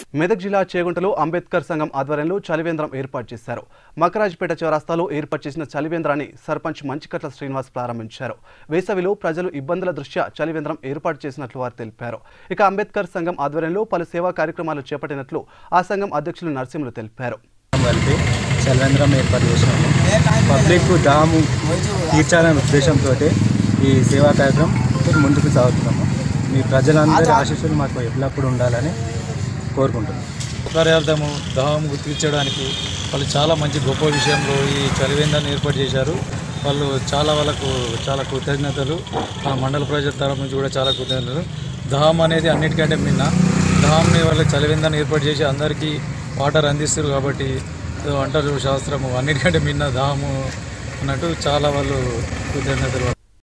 మెదక్ జిల్లా చేగుంటలో అంబేద్కర్ సంఘం ఆధ్వర్యంలో చలివేంద్రం ఏర్పాటు చేశారు మకరాజ్పేట చౌరాస్తాలో ఏర్పాటు చేసిన చలివేంద్రాన్ని సర్పంచ్ మంచికట్ల శ్రీనివాస్ ప్రారంభించారు వేసవిలో ప్రజలు ఇబ్బందుల దృష్ట్యా చలివేంద్రం ఏర్పాటు చేసినట్లు వారు తెలిపారు ఇక అంబేద్కర్ సంఘం ఆధ్వర్యంలో పలు సేవా కార్యక్రమాలు చేపట్టినట్లు ఆ సంఘం అధ్యక్షులు నరసింహులు తెలిపారు కలిపి చలవేంద్రం ఏర్పాటు చేసినాము పబ్లిక్ దాము తీర్చాలనే ఉద్దేశంతో ఈ సేవా కార్యక్రమం ముందుకు సాగుతున్నాము మీ ప్రజలందరి ఆశీస్సులు మాకు ఎల్లప్పుడూ ఉండాలని కోరుకుంటున్నాం కార్యార్థము దాహం తీర్చడానికి వాళ్ళు చాలా మంచి గొప్ప విషయంలో ఈ చలివేందాన్ని ఏర్పాటు చేశారు వాళ్ళు చాలా వాళ్ళకు చాలా కృతజ్ఞతలు ఆ మండల ప్రజల తరపు నుంచి కూడా చాలా కృతజ్ఞతలు దాహం అనేది అన్నిటికంటే మిన్న దాహంని వాళ్ళ చలివేందాన్ని ఏర్పాటు చేసి అందరికీ వాటర్ అందిస్తారు కాబట్టి ఏదో అంటారు శాస్త్రము అన్నిటికంటే మిన్న దాహము అన్నట్టు చాలా వాళ్ళు కృతజ్ఞతలు